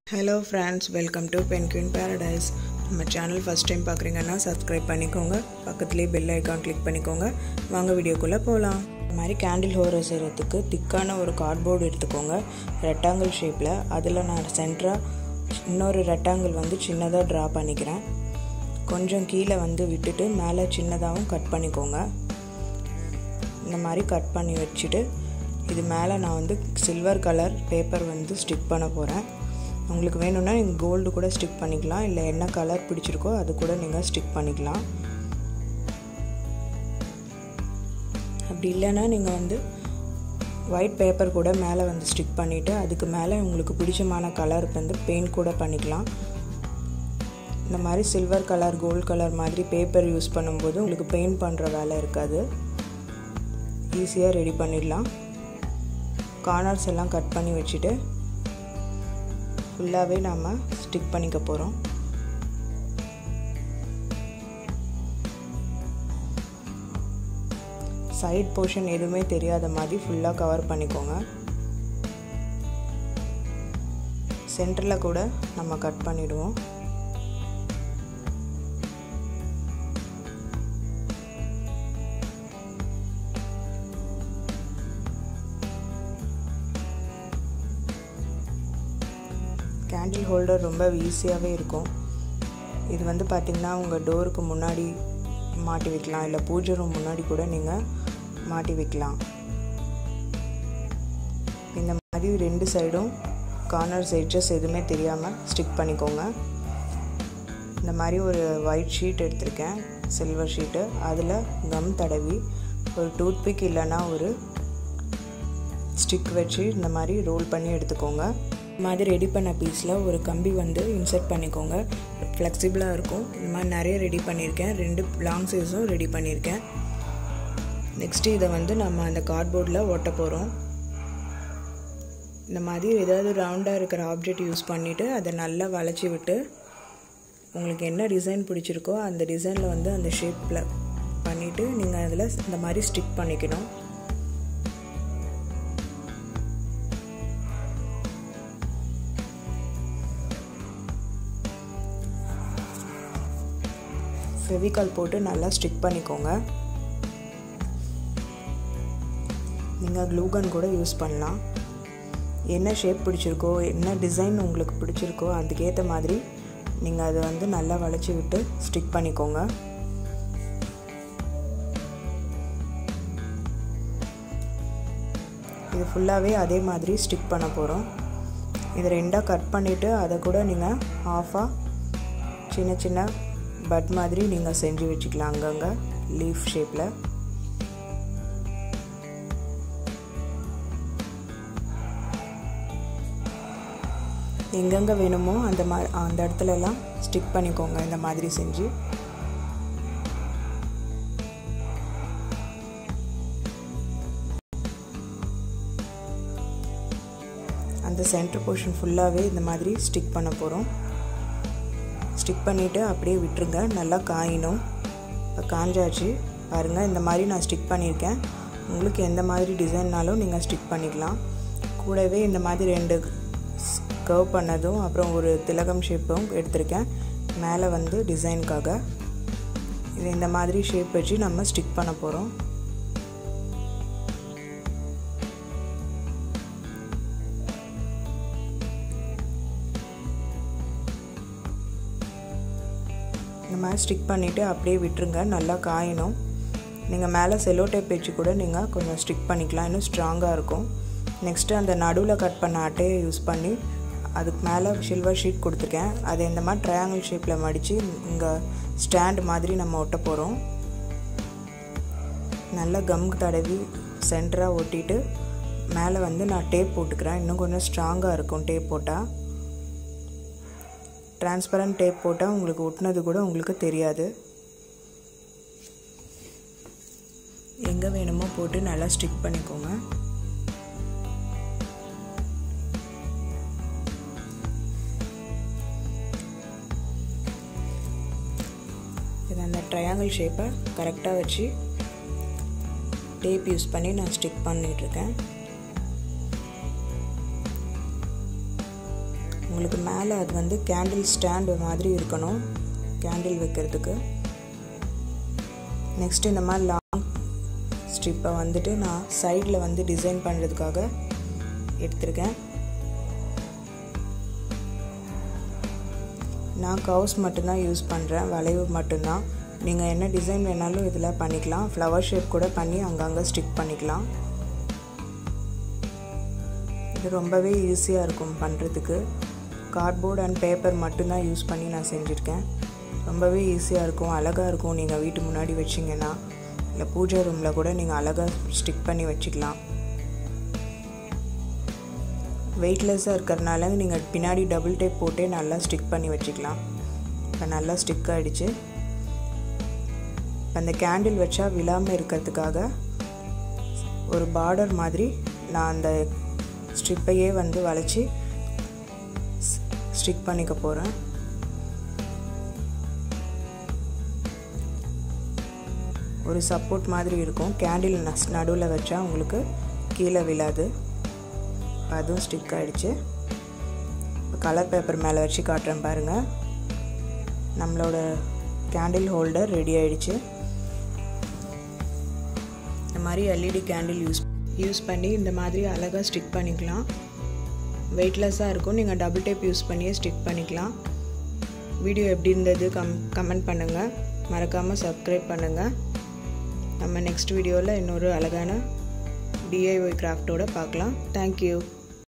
hello friends welcome to penguin paradise நம்ம channel first time பார்க்குறீங்கன்னா subscribe பண்ணிக்கோங்க பக்கத்துலேயே பெல் ஐக்கான் கிளிக் பண்ணிக்கோங்க வாங்க வீடியோக்குள்ளே போகலாம் இந்த மாதிரி கேண்டில் ஹோரை செய்கிறதுக்கு திக்கான ஒரு கார்ட்போர்டு எடுத்துக்கோங்க ரெக்டாங்கிள் ஷேப்பில் அதில் நான் சென்டராக இன்னொரு ரெக்டாங்கிள் வந்து சின்னதாக ட்ரா பண்ணிக்கிறேன் கொஞ்சம் கீழே வந்து விட்டுட்டு மேலே சின்னதாகவும் கட் பண்ணிக்கோங்க இந்த மாதிரி கட் பண்ணி வச்சுட்டு இது மேலே நான் வந்து சில்வர் கலர் பேப்பர் வந்து ஸ்டிக் பண்ண போகிறேன் உங்களுக்கு வேணும்னா நீங்கள் கோல்டு கூட ஸ்டிக் பண்ணிக்கலாம் இல்லை என்ன கலர் பிடிச்சிருக்கோ அது கூட நீங்கள் ஸ்டிக் பண்ணிக்கலாம் அப்படி இல்லைன்னா நீங்கள் வந்து ஒயிட் பேப்பர் கூட மேலே வந்து ஸ்டிக் பண்ணிவிட்டு அதுக்கு மேலே உங்களுக்கு பிடிச்சமான கலர் வந்து பெயிண்ட் கூட பண்ணிக்கலாம் இந்த மாதிரி சில்வர் கலர் கோல்டு கலர் மாதிரி பேப்பர் யூஸ் பண்ணும்போது உங்களுக்கு பெயிண்ட் பண்ணுற வேலை இருக்காது ஈஸியாக ரெடி பண்ணிடலாம் கார்னர்ஸ் எல்லாம் கட் பண்ணி வச்சுட்டு ஃபுல்லாகவே நாம் ஸ்டிக் பண்ணிக்க போகிறோம் சைட் போர்ஷன் எதுவுமே தெரியாத மாதிரி ஃபுல்லாக கவர் பண்ணிக்கோங்க சென்டரில் கூட நம்ம கட் பண்ணிவிடுவோம் கேண்டில் ஹோல்டர் ரொம்ப ஈஸியாகவே இருக்கும் இது வந்து பார்த்திங்கன்னா உங்கள் டோருக்கு முன்னாடி மாட்டி வைக்கலாம் இல்லை பூஜை ரூம் முன்னாடி கூட நீங்கள் மாட்டி வைக்கலாம் இந்த மாதிரி ரெண்டு சைடும் கார்னர்ஸ் எட்ஜஸ் எதுவுமே தெரியாமல் ஸ்டிக் பண்ணிக்கோங்க இந்த மாதிரி ஒரு ஒயிட் ஷீட் எடுத்திருக்கேன் சில்வர் ஷீட்டு அதில் கம் தடவி ஒரு டூத்பிக் இல்லைன்னா ஒரு ஸ்டிக் வச்சு இந்த மாதிரி ரோல் பண்ணி எடுத்துக்கோங்க மாதிரி ரெடி பண்ண பீஸில் ஒரு கம்பி வந்து இன்சர்ட் பண்ணிக்கோங்க ஃப்ளெக்சிபிளாக இருக்கும் இந்த மாதிரி நிறைய ரெடி பண்ணியிருக்கேன் ரெண்டு லாங் சைஸும் ரெடி பண்ணியிருக்கேன் நெக்ஸ்ட்டு இதை வந்து நம்ம அந்த கார்ட்போர்டில் ஒட்ட போகிறோம் இந்த மாதிரி ஏதாவது ரவுண்டாக இருக்கிற ஆப்ஜெக்ட் யூஸ் பண்ணிவிட்டு அதை நல்லா வளைச்சி விட்டு உங்களுக்கு என்ன டிசைன் பிடிச்சிருக்கோ அந்த டிசைனில் வந்து அந்த ஷேப்பில் பண்ணிவிட்டு நீங்கள் அதில் இந்த மாதிரி ஸ்டிக் பண்ணிக்கணும் ஃபெவிகால் போட்டு நல்லா ஸ்டிக் பண்ணிக்கோங்க நீங்கள் க்ளூகன் கூட யூஸ் பண்ணலாம் என்ன ஷேப் பிடிச்சிருக்கோ என்ன டிசைன் உங்களுக்கு பிடிச்சிருக்கோ அதுக்கேற்ற மாதிரி நீங்கள் அதை வந்து நல்லா வளைச்சி விட்டு ஸ்டிக் பண்ணிக்கோங்க இது ஃபுல்லாகவே அதே மாதிரி ஸ்டிக் பண்ண போகிறோம் இது ரெண்டாக கட் பண்ணிவிட்டு அதை கூட நீங்கள் ஆஃபாக சின்ன சின்ன பட் மாதிரி நீங்கள் செஞ்சு வச்சுக்கலாம் அங்கங்கே லீஃப் ஷேப்பில் எங்கெங்கே வேணுமோ அந்த மா அந்த இடத்துலலாம் ஸ்டிக் பண்ணிக்கோங்க இந்த மாதிரி செஞ்சு அந்த சென்டர் போர்ஷன் ஃபுல்லாகவே இந்த மாதிரி ஸ்டிக் பண்ண போகிறோம் ஸ்டிக் பண்ணிவிட்டு அப்படியே விட்டுருங்க நல்லா காயினும் இப்போ காஞ்சாச்சு பாருங்கள் இந்த மாதிரி நான் ஸ்டிக் பண்ணியிருக்கேன் உங்களுக்கு எந்த மாதிரி டிசைன்னாலும் நீங்கள் ஸ்டிக் பண்ணிக்கலாம் கூடவே இந்த மாதிரி ரெண்டு கர்வ் பண்ணதும் அப்புறம் ஒரு திலகம் ஷேப்பும் எடுத்திருக்கேன் மேலே வந்து டிசைனுக்காக இது இந்த மாதிரி ஷேப் வச்சு நம்ம ஸ்டிக் பண்ண போகிறோம் இந்த மாதிரி ஸ்டிக் பண்ணிவிட்டு அப்படியே விட்டுருங்க நல்லா காயணும் நீங்கள் மேலே செல்லோ டேப் வச்சு கூட நீங்கள் கொஞ்சம் ஸ்டிக் பண்ணிக்கலாம் இன்னும் ஸ்ட்ராங்காக இருக்கும் நெக்ஸ்ட்டு அந்த நடுவில் கட் பண்ண அட்டையை யூஸ் பண்ணி அதுக்கு மேலே சில்வர் ஷீட் கொடுத்துருக்கேன் அதை இந்த மாதிரி ட்ரையாங்கிள் ஷேப்பில் மடித்து இங்கே ஸ்டாண்ட் மாதிரி நம்ம ஒட்ட போகிறோம் நல்லா கம் தடவி சென்டராக ஒட்டிட்டு மேலே வந்து நான் டேப் போட்டுக்கிறேன் இன்னும் கொஞ்சம் ஸ்ட்ராங்காக இருக்கும் டேப் போட்டால் டிரான்ஸ்பரண்ட் டேப் போட்டால் உங்களுக்கு ஒட்டினது கூட உங்களுக்கு தெரியாது எங்கே வேணுமோ போட்டு நல்லா ஸ்டிக் பண்ணிக்கோங்க இது அந்த ட்ரையாங்கிள் ஷேப்பை கரெக்டாக வச்சு டேப் யூஸ் பண்ணி நான் ஸ்டிக் பண்ணிகிட்ருக்கேன் உங்களுக்கு மேலே அது வந்து கேண்டில் ஸ்டாண்டு மாதிரி இருக்கணும் கேண்டில் வைக்கிறதுக்கு நெக்ஸ்ட் இந்த மாதிரி லாங் ஸ்ட்ரிப்பை வந்துட்டு நான் சைடில் வந்து டிசைன் பண்ணுறதுக்காக எடுத்திருக்கேன் நான் கவுஸ் மட்டும்தான் யூஸ் பண்ணுறேன் வளைவு மட்டும்தான் நீங்கள் என்ன டிசைன் வேணாலும் இதில் பண்ணிக்கலாம் ஃப்ளவர் ஷேப் கூட பண்ணி அங்கங்கே ஸ்டிக் பண்ணிக்கலாம் இது ரொம்பவே ஈஸியாக இருக்கும் பண்ணுறதுக்கு கார்ட்போர்ட் அண்ட் பேப்பர் மட்டும்தான் யூஸ் பண்ணி நான் செஞ்சுருக்கேன் ரொம்பவே ஈஸியாக இருக்கும் அழகாக இருக்கும் நீங்கள் வீட்டு முன்னாடி வச்சிங்கன்னா இல்லை பூஜை ரூமில் கூட நீங்கள் அழகாக ஸ்டிக் பண்ணி வச்சுக்கலாம் வெயிட்லெஸ்ஸாக இருக்கிறனால நீங்கள் பின்னாடி டபுள் டேப் போட்டே நல்லா ஸ்டிக் பண்ணி வச்சுக்கலாம் இப்போ நல்லா ஸ்டிக் ஆகிடுச்சு அந்த கேண்டில் வச்சா விழாமல் இருக்கிறதுக்காக ஒரு பார்டர் மாதிரி நான் அந்த ஸ்ட்ரிப்பையே வந்து வளைச்சி ஸ்டிக் பண்ணிக்க போகிறேன் ஒரு சப்போர்ட் மாதிரி இருக்கும் கேண்டில் நடுவில் வச்சா உங்களுக்கு கீழே விழாது அதுவும் ஸ்டிக் ஆகிடுச்சு இப்போ கலர் பேப்பர் மேலே வச்சு காட்டுறேன் பாருங்கள் நம்மளோட கேண்டில் ஹோல்டர் ரெடி ஆகிடுச்சு இந்த மாதிரி எல்இடி கேண்டில் யூஸ் யூஸ் பண்ணி இந்த மாதிரி அழகாக ஸ்டிக் பண்ணிக்கலாம் வெயிட்லெஸ்ஸாக இருக்கும் நீங்கள் டபுள் டேப் யூஸ் பண்ணியே ஸ்டிக் பண்ணிக்கலாம் வீடியோ எப்படி இருந்தது கம் கமெண்ட் பண்ணுங்கள் மறக்காமல் சப்ஸ்கிரைப் பண்ணுங்கள் நம்ம நெக்ஸ்ட் வீடியோவில் இன்னொரு அழகான டிஐஒய் கிராஃப்டோடு பார்க்கலாம் தேங்க்யூ